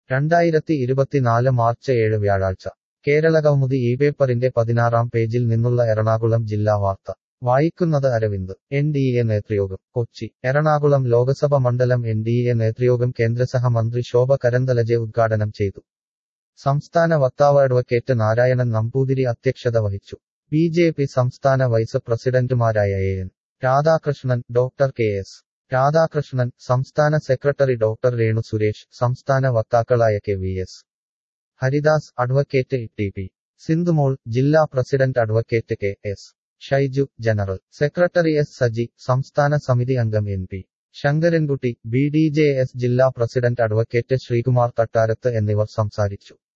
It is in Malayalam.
രണ്ടായിരത്തി ഇരുപത്തിനാല് മാർച്ച് ഏഴ് വ്യാഴാഴ്ച കേരളകൗമുദി ഈ പേപ്പറിന്റെ പതിനാറാം പേജിൽ നിന്നുള്ള എറണാകുളം ജില്ലാ വാർത്ത വായിക്കുന്നത് അരവിന്ദ് എൻ ഡി എ നേതൃയോഗം കൊച്ചി എറണാകുളം ലോകസഭ മണ്ഡലം എൻ ഡി എ നേതൃയോഗം കേന്ദ്രസഹമന്ത്രി ശോഭ കരന്തലജെ ഉദ്ഘാടനം ചെയ്തു സംസ്ഥാന വക്താവ് അഡ്വക്കേറ്റ് നാരായണൻ നമ്പൂതിരി അധ്യക്ഷത വഹിച്ചു ബി ജെ പി സംസ്ഥാന വൈസ് പ്രസിഡന്റുമാരായ A N Radhakrishnan doctor K S Radhakrishnan സംസ്ഥാന സെക്രട്ടറി ഡോക്ടർ രേണു സുരേഷ് സംസ്ഥാന വക്താക്കളായ K V S Haridas advocate T P Sindhumol ജില്ലാ president advocate K S Shaiju general secretary S Saji സംസ്ഥാന സമിതി അംഗം N P Sankarankutty B D J S ജില്ലാ പ്രസിഡന്റ് അഡ്വക്കേറ്റ് ശ്രീകുമാർ തട്ടാരത്ത് എന്നിവർ സംസാരിച്ചു